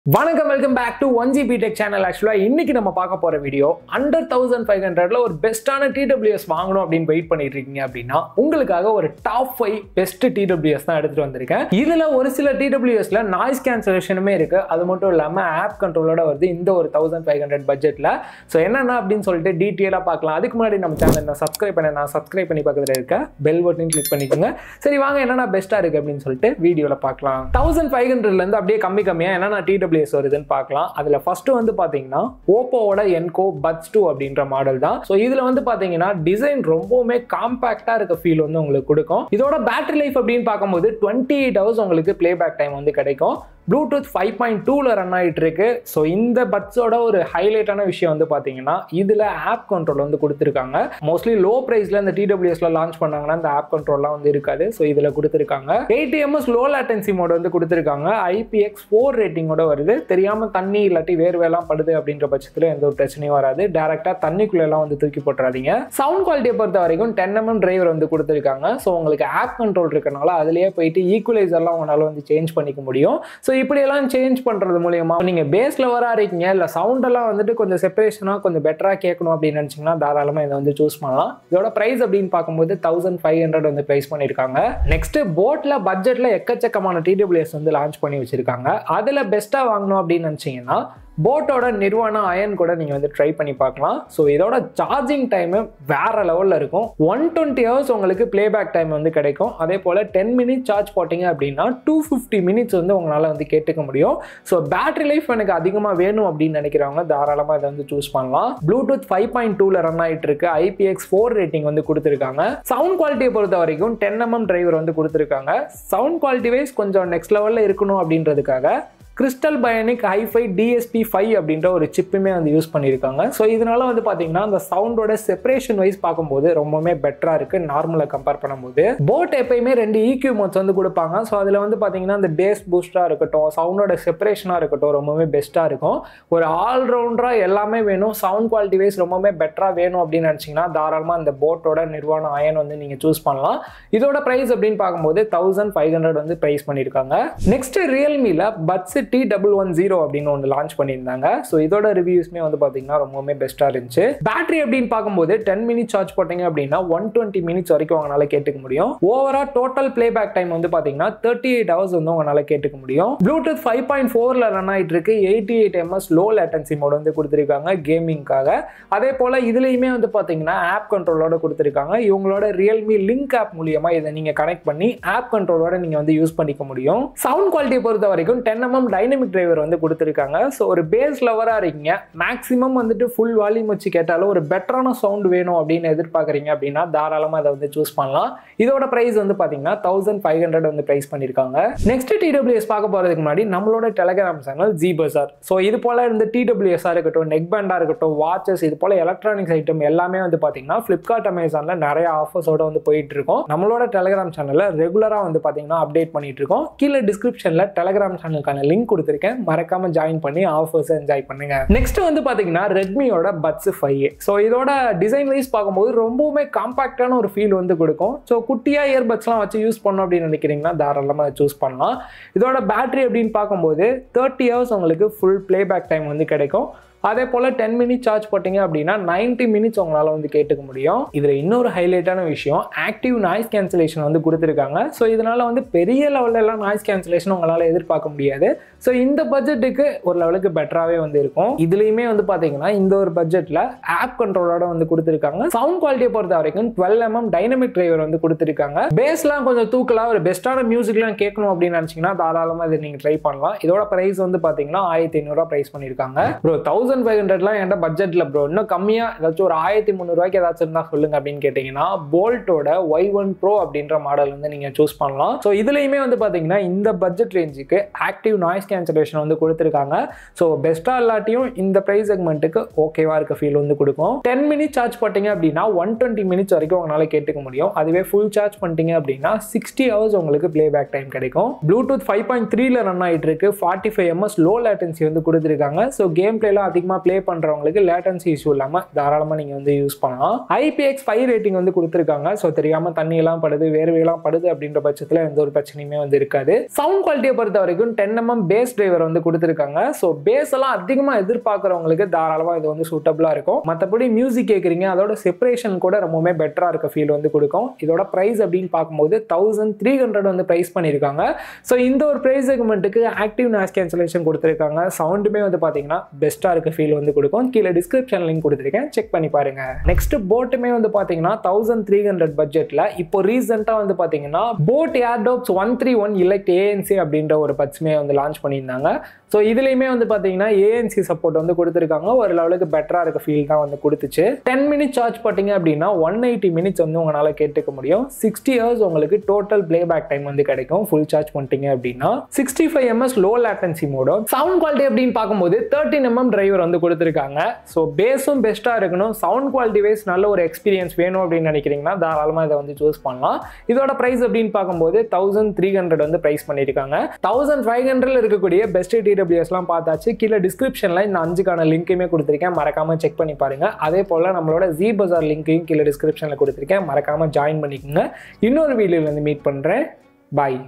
வணக்கம் welcome back to one G tech channel ஆக்சுவலாக இன்னைக்கு நம்ம பார்க்க போற வீடியோ அண்டர் தௌசண்ட் ஃபைவ் ஹண்ட்ரட்ல ஒரு பெஸ்ட்டான டிடபிள்யூஎஸ் வாங்கணும் அப்படின்னு வெயிட் பண்ணிட்டு இருக்கீங்க அப்படின்னா உங்களுக்காக ஒரு டாப் ஃபைவ் பெஸ்ட் டிடபிள்யூஎஸ் தான் எடுத்துட்டு வந்திருக்கேன் இதுல ஒரு சில டிடபிள்யூஎஸ்ல நாய்ஸ் கேன்சலேஷனுமே இருக்கு அது மட்டும் இல்லாம ஆப் கண்ட்ரோலோட வருது இந்த ஒரு தௌசண்ட் ஃபைவ் ஹண்ட்ரட் பட்ஜெட்ல ஸோ என்னென்ன அப்படின்னு சொல்லிட்டு டீட்டெயிலாக பார்க்கலாம் அதுக்கு முன்னாடி நம்ம சேனல் நான் சப்ஸ்கிரைப் பண்ண நான் சப்ஸ்கிரைப் பண்ணி பக்கத்தில் இருக்க பெல் பட்டன் கிளிக் பண்ணிக்கோங்க சரி வாங்க என்னென்ன பெஸ்ட்டாக இருக்கு அப்படின்னு சொல்லிட்டு வீடியோவில் பார்க்கலாம் தௌசண்ட் ஃபைவ் ஹண்ட்ரட்லேருந்து அப்படியே கம்மி கம்மியாக என்னென்ன டிடபிள்யூஎஸ் வருதுன்னு பார்க்கலாம் அதில் ஃபர்ஸ்ட் வந்து பார்த்தீங்கன்னா ஓப்போவோட என்கோ பட்ஸ் டூ அப்படின்ற மாடல் தான் ஸோ இதில் வந்து பார்த்தீங்கன்னா டிசைன் ரொம்பவுமே காம்பேக்டாக இருக்க ஃபீல் வந்து உங்களுக்கு கொடுக்கும் இதோட பேட்டரி லைஃப் அப்படின்னு பார்க்கும்போது டுவெண்ட்டி எயிட் ஹவர்ஸ் உங்களுக்கு ப்ளேபேக் டைம் வந்து கிடைக்கும் ப்ளூடூத் ஃபைவ் பாயிண்ட் டூவில் ரன் ஆகிட்டு இருக்கு ஸோ இந்த பட்ஸோட ஒரு ஹைலைட்டான விஷயம் வந்து பார்த்தீங்கன்னா இதில் ஆப் கண்ட்ரோல் வந்து கொடுத்துருக்காங்க மோஸ்ட்லி லோ ப்ரைஸில் இந்த டிடபிள்யூஎஸ்ல லான்ச் பண்ணாங்கன்னா இந்த ஆப் கண்ட்ரோல்லாம் வந்து இருக்காது ஸோ இதில் கொடுத்துருக்காங்க எயிட்டிஎம்எஸ் லோ லேட்டன்சி மோட் வந்து கொடுத்துருக்காங்க ஐபிஎக்ஸ் ஃபோர் ரேட்டிங்கோட வருது தெரியாமல் தண்ணி இல்லாட்டி வேர்வையெல்லாம் படுது அப்படின்ற பட்சத்தில் எந்த ஒரு பிரச்சனையும் வராது டேரெக்டாக தண்ணிக்குள்ளெல்லாம் வந்து தூக்கி போட்டுறாதீங்க சவுண்ட் குவாலிட்டியை பொறுத்த வரைக்கும் டென் எம்எம் டிரைவர் வந்து கொடுத்துருக்காங்க ஸோ உங்களுக்கு ஆப் கண்ட்ரோல் இருக்கனால அதுலேயே போயிட்டு ஈக்குவலைசர்லாம் உங்களால் வந்து சேஞ்ச் பண்ணிக்க முடியும் ஸோ இப்படியெல்லாம் சேஞ்ச் பண்ணுறது மூலியமா நீங்கள் பேஸில் வர இருக்கீங்க இல்லை சவுண்டெல்லாம் வந்துட்டு கொஞ்சம் செப்பரேஷனாக கொஞ்சம் பெட்டராக கேட்கணும் அப்படின்னு நினச்சிங்கன்னா தாராளமாக இதை வந்து சூஸ் பண்ணலாம் இதோட ப்ரைஸ் அப்படின்னு பார்க்கும்போது தௌசண்ட் ஃபைவ் ஹண்ட்ரட் வந்து ப்ரைஸ் பண்ணியிருக்காங்க நெக்ஸ்ட் போட்டில் பட்ஜெட்டில் எக்கச்சக்கமான டிடபிள்யூஎஸ் வந்து லான்ச் பண்ணி வச்சிருக்காங்க அதில் பெஸ்ட்டாக வாங்கணும் அப்படின்னு நினச்சிங்கன்னா போட்டோட நிர்வாணம் அயன் கூட நீங்கள் வந்து ட்ரை பண்ணி பார்க்கலாம் ஸோ இதோட சார்ஜிங் டைமு வேற லெவலில் இருக்கும் ஒன் டுவெண்ட்டி ஹவர்ஸ் உங்களுக்கு ப்ளேபேக் டைம் வந்து கிடைக்கும் அதே போல் டென் மினிட்ஸ் சார்ஜ் போட்டிங்க அப்படின்னா டூ ஃபிஃப்டி மினிட்ஸ் வந்து உங்களால் வந்து கேட்டுக்க முடியும் ஸோ பேட்டரி லைஃப் எனக்கு அதிகமாக வேணும் அப்படின்னு நினைக்கிறவங்க தாராளமாக இதை வந்து சூஸ் பண்ணலாம் ப்ளூடூத் ஃபைவ் பாயிண்ட் டூவில் ரன் ஆகிட்டு இருக்கு ஐபிஎக்ஸ் ஃபோர் ரேட்டிங் வந்து கொடுத்துருக்காங்க சவுண்ட் குவாலிட்டியை பொறுத்த வரைக்கும் டென் எம்எம் டிரைவர் வந்து கொடுத்துருக்காங்க சவுண்ட் குவாலிட்டி வைஸ் கொஞ்சம் நெக்ஸ்ட் லெவலில் இருக்கணும் அப்படின்றதுக்காக crystal bionic hifi DSP five அப்படின்ற ஒரு சிப்புமே வந்து யூஸ் பண்ணியிருக்காங்க ஸோ இதனால வந்து பார்த்தீங்கன்னா அந்த சவுண்டோட செப்பரேஷன் வைஸ் பார்க்கும்போது ரொம்பவுமே பெட்டராக இருக்கு நார்மலாக கம்பேர் பண்ணும்போது போட் எப்பயுமே ரெண்டு ஈக்யூ மோட்ஸ் வந்து கொடுப்பாங்க ஸோ அதில் வந்து பார்த்தீங்கன்னா அந்த பேஸ் பூஸ்டாக இருக்கட்டும் சவுண்டோட செப்பரேஷனாக இருக்கட்டும் ரொம்பவே பெஸ்ட்டாக இருக்கும் ஒரு ஆல்ரவுண்டராக எல்லாமே வேணும் சவுண்ட் குவாலிட்டி வைஸ் ரொம்பவே பெட்டராக வேணும் அப்படின்னு நினச்சிங்கன்னா தாராளமாக அந்த போட்டோட நிர்வாணம் அயன் வந்து நீங்கள் சூஸ் பண்ணலாம் இதோட ப்ரைஸ் அப்படின்னு பார்க்கும்போது தௌசண்ட் ஃபைவ் ஹண்ட்ரட் வந்து ப்ரைஸ் பண்ணியிருக்காங்க நெக்ஸ்ட் ரியல்மியில் buds T double one zero அப்படின்னு ஒன்று லான்ச் பண்ணியிருந்தாங்க ஸோ இதோட ரிவ்யூஸ்மே வந்து பார்த்தீங்கன்னா ரொம்பவுமே பெஸ்ட்டாக இருந்துச்சு பேட்டரி அப்படின்னு பார்க்கும்போது டென் மினிட்ஸ் சார்ஜ் போட்டீங்க அப்படின்னா ஒன் டுவெண்ட்டி மினிட்ஸ் வரைக்கும் உங்களால் கேட்டுக்க முடியும் ஓவரா டோட்டல் பிளேபேக் டைம் வந்து பார்த்தீங்கன்னா தேர்ட்டி எயிட் ஹவர்ஸ் வந்து உங்களால் கேட்டுக்க முடியும் ப்ளூடூத் ஃபைவ் பாயிண்ட் ஃபோரில் ரன் ஆகிட்டு இருக்கு eighty eight ms low latency mode வந்து கொடுத்துருக்காங்க கேமிங்காக அதே போல் இதுலேயுமே வந்து பார்த்தீங்கன்னா ஆப் கண்ட்ரோலோட கொடுத்துருக்காங்க இவங்களோட ரியல்மி லிங்க் ஆப் மூலியமாக இதை நீங்கள் கனெக்ட் பண்ணி ஆப் கண்ட்ரோலோட நீங்கள் வந்து யூஸ் பண்ணிக்க முடியும் சவுண்ட் குவாலிட்டியை பொறுத்த வரைக்கும் டென் எம்எம் டைனமிக் டிரைவர் வந்து கொடுத்துருக்காங்க ஸோ ஒரு பேஸ் லவராக இருக்கீங்க மேக்ஸிமம் வந்துட்டு ஃபுல் வால்யூம் வச்சு கேட்டாலும் ஒரு பெட்டரான சவுண்ட் வேணும் அப்படின்னு எதிர்பார்க்குறீங்க அப்படின்னா தாராளமாக அதை வந்து சூஸ் பண்ணலாம் இதோட ப்ரைஸ் வந்து பார்த்தீங்கன்னா தௌசண்ட் ஃபைவ் ஹண்ட்ரட் வந்து ப்ரைஸ் பண்ணியிருக்காங்க நெக்ஸ்ட் டிடபிள்யூஎஸ் பார்க்க போகிறதுக்கு முன்னாடி நம்மளோட டெலகிராம் சேனல் ஜி பசார் ஸோ இது போல் இந்த டிடபிள்யூஎஸ்ஸாக இருக்கட்டும் நெக் பேண்டாக இருக்கட்டும் வாட்சஸ் இது போல் எலக்ட்ரானிக்ஸ் ஐட்டம் எல்லாமே வந்து பார்த்தீங்கன்னா ஃப்ளிப்கார்ட் அமேசானில் நிறைய ஆஃபர்ஸோட வந்து போயிட்டு இருக்கோம் நம்மளோட டெலகிராம் சேனலில் ரெகுலராக வந்து பார்த்தீங்கன்னா அப்டேட் பண்ணிட்டு இருக்கோம் கீழே டிஸ்கிரிப்ஷனில் டெலகிராம் சேனலுக்கான லிங்க் கொடுத்துருக்கேன் மறக்காம ஜாயின் பண்ணி ஆஃபர்ஸ் என்ஜாய் பண்ணுங்க நெக்ஸ்ட் வந்து பாத்தீங்கன்னா ரெட்மியோட பட்ஸ் ஃபைவ் ஸோ இதோட டிசைன் வைஸ் பார்க்கும்போது ரொம்பவுமே காம்பாக்டான ஒரு ஃபீல் வந்து கொடுக்கும் ஸோ குட்டியா இயர்பட்ஸ்லாம் வச்சு யூஸ் பண்ணோம் அப்படின்னு நினைக்கிறீங்கன்னா தாராளமாக சூஸ் பண்ணலாம் இதோட பேட்டரி அப்படின்னு பார்க்கும்போது தேர்ட்டி ஹவர்ஸ் உங்களுக்கு ஃபுல் பிளேபேக் டைம் வந்து கிடைக்கும் அதே போல் டென் மினிட்ஸ் சார்ஜ் போட்டிங்க அப்படின்னா நைன்ட்டி மினிட்ஸ் உங்களால் வந்து கேட்டுக்க முடியும் இதில் இன்னொரு ஹைலைட்டான விஷயம் ஆக்டிவ் நாய்ஸ் கேன்சலேஷன் வந்து கொடுத்துருக்காங்க ஸோ இதனால் வந்து பெரிய லெவலெல்லாம் நாய்ஸ் கேன்சலேஷன் உங்களால் எதிர்பார்க்க முடியாது ஸோ இந்த பட்ஜெட்டுக்கு ஒரு லெவலுக்கு பெட்டராகவே வந்து இருக்கும் இதுலேயுமே வந்து பார்த்தீங்கன்னா இந்த ஒரு பட்ஜெட்டில் ஆப் கண்ட்ரோலோட வந்து கொடுத்துருக்காங்க சவுண்ட் குவாலிட்டியை பொறுத்த வரைக்கும் டுவெல் எம்எம் டைனமிக் டிரைவர் வந்து கொடுத்துருக்காங்க பேஸ்லாம் கொஞ்சம் தூக்கலாக ஒரு பெஸ்ட்டான மியூசிக்லாம் கேட்கணும் அப்படின்னு நினச்சிங்கன்னா தாராளமாக இதை நீங்கள் ட்ரை பண்ணலாம் இதோட ப்ரைஸ் வந்து பார்த்தீங்கன்னா ஆயிரத்தி ஐநூறுரூவா ப்ரைஸ் பண்ணியிருக்காங்க ப்ரோ தௌசண்ட் தௌசண்ட் ஃபைவ் ஹண்ட்ரட்லாம் என்கிட்ட பட்ஜெட்டில் ப்ரோ இன்னும் கம்மியாக ஏதாச்சும் ஒரு ஆயிரத்தி முந்நூறுவாய்க்கு ஏதாச்சும் இருந்தால் சொல்லுங்க அப்படின்னு கேட்டிங்கன்னா போல்ட்டோட ஒய் ஒன் ப்ரோ அப்படின்ற மாடல் வந்து நீங்கள் சூஸ் பண்ணலாம் ஸோ இதுலேயுமே வந்து பார்த்தீங்கன்னா இந்த பட்ஜெட் ரேஞ்சுக்கு ஆக்டிவ் நாய்ஸ் கேன்சலேஷன் வந்து கொடுத்துருக்காங்க ஸோ பெஸ்ட்டாக இல்லாட்டியும் இந்த ப்ரைஸ் செக்மெண்ட்டுக்கு ஓகேவா இருக்க ஃபீல் வந்து கொடுக்கும் டென் மினிட்ஸ் சார்ஜ் போட்டிங்க அப்படின்னா ஒன் டுவெண்ட்டி மினிட்ஸ் வரைக்கும் உங்களால் கேட்டுக்க முடியும் அதுவே ஃபுல் சார்ஜ் பண்ணிட்டீங்க அப்படின்னா சிக்ஸ்டி ஹவர்ஸ் உங்களுக்கு ப்ளே பேக் டைம் கிடைக்கும் ப்ளூடூத் ஃபைவ் பாயிண்ட் த்ரீல ரன் ஆகிட்டு இருக்கு forty five ms low latency வந்து கொடுத்துருக்காங்க ஸோ கேம் பிளேலாம் அதிகம் அதிகமாக ப்ளே பண்ணுறவங்களுக்கு லேட்டன்சி இஷ்யூ இல்லாமல் தாராளமாக நீங்கள் வந்து யூஸ் பண்ணலாம் ஐபிஎக்ஸ் ஃபைவ் ரேட்டிங் வந்து கொடுத்துருக்காங்க ஸோ தெரியாமல் தண்ணியெல்லாம் படுது வேர்வையெல்லாம் படுது அப்படின்ற பட்சத்தில் எந்த ஒரு பிரச்சனையுமே வந்து இருக்காது சவுண்ட் குவாலிட்டியை பொறுத்த வரைக்கும் டென் எம்எம் பேஸ் டிரைவர் வந்து கொடுத்துருக்காங்க ஸோ பேஸ் எல்லாம் அதிகமாக எதிர்பார்க்குறவங்களுக்கு தாராளமாக இது வந்து சூட்டபுளாக இருக்கும் மற்றபடி மியூசிக் கேட்குறீங்க அதோட செப்பரேஷன் கூட ரொம்பவுமே பெட்டராக இருக்க ஃபீல் வந்து கொடுக்கும் இதோட ப்ரைஸ் அப்படின்னு பார்க்கும்போது தௌசண்ட் த்ரீ ஹண்ட்ரட் வந்து ப்ரைஸ் பண்ணியிருக்காங்க ஸோ இந்த ஒரு ப்ரைஸ் செக்மெண்ட்டுக்கு ஆக்டிவ் நாய்ஸ் கேன்சலேஷன் கொடுத்துருக்காங்க சவுண்டுமே வந்து பார்த்தீங்கன்னா பெஸ்ட்டாக இருக்க ஃபீல் வந்து கொடுக்கும் கீழே டிஸ்கிரிப்ஷன் லிங்க் கொடுத்துருக்கேன் செக் பண்ணி பாருங்க நெக்ஸ்ட் போட்டுமே வந்து பார்த்தீங்கன்னா தௌசண்ட் த்ரீ ஹண்ட்ரட் பட்ஜெட்டில் இப்போ ரீசெண்டாக வந்து பார்த்தீங்கன்னா boat Airdopes one three one இலக்ட் ஏஎன்சி அப்படின்ற ஒரு பட்சுமே வந்து லான்ச் பண்ணியிருந்தாங்க ஸோ இதுலேயுமே வந்து பார்த்தீங்கன்னா ஏஎன்சி சப்போர்ட் வந்து கொடுத்துருக்காங்க ஒரு லெவலுக்கு பெட்டராக இருக்க ஃபீல் தான் வந்து கொடுத்துச்சு டென் மினிட்ஸ் சார்ஜ் போட்டிங்க அப்படின்னா ஒன் எயிட்டி மினிட்ஸ் வந்து உங்களால் கேட்டுக்க முடியும் சிக்ஸ்டி ஹவர்ஸ் உங்களுக்கு டோட்டல் பிளேபேக் டைம் வந்து கிடைக்கும் ஃபுல் சார்ஜ் பண்ணிட்டீங்க அப்படின்னா sixty five ms low latency மோடோ சவுண்ட் குவாலிட்டி அப்படின்னு பார்க்கும்போது தேர்ட்டின் எம்எம் டிரைவர் வந்து கொடுத்துருக்காங்க ஸோ பேஸும் பெஸ்ட்டாக இருக்கணும் சவுண்ட் குவாலிட்டி வைஸ் நல்ல ஒரு எக்ஸ்பீரியன்ஸ் வேணும் அப்படின்னு நினைக்கிறீங்கன்னா தாராளமாக இதை வந்து சூஸ் பண்ணலாம் இதோட ப்ரைஸ் அப்படின்னு பார்க்கும்போது தௌசண்ட் த்ரீ ஹண்ட்ரட் வந்து ப்ரைஸ் பண்ணியிருக்காங்க தௌசண்ட் ஃபைவ் ஹண்ட்ரட்ல இருக்கக்கூடிய பெஸ்ட் டிடபிள்யூஎஸ்லாம் பார்த்தாச்சு கீழே டிஸ்கிரிப்ஷனில் இந்த அஞ்சுக்கான லிங்க்குமே கொடுத்துருக்கேன் மறக்காம செக் பண்ணி பாருங்க அதே போல் நம்மளோட ஜி பஜார் லிங்க்கையும் கீழே டிஸ்கிரிப்ஷனில் கொடுத்துருக்கேன் மறக்காம ஜாயின் பண்ணிக்கோங்க இன்னொரு வீடியோவில் வந்து மீட் பண்ணுறேன் பாய்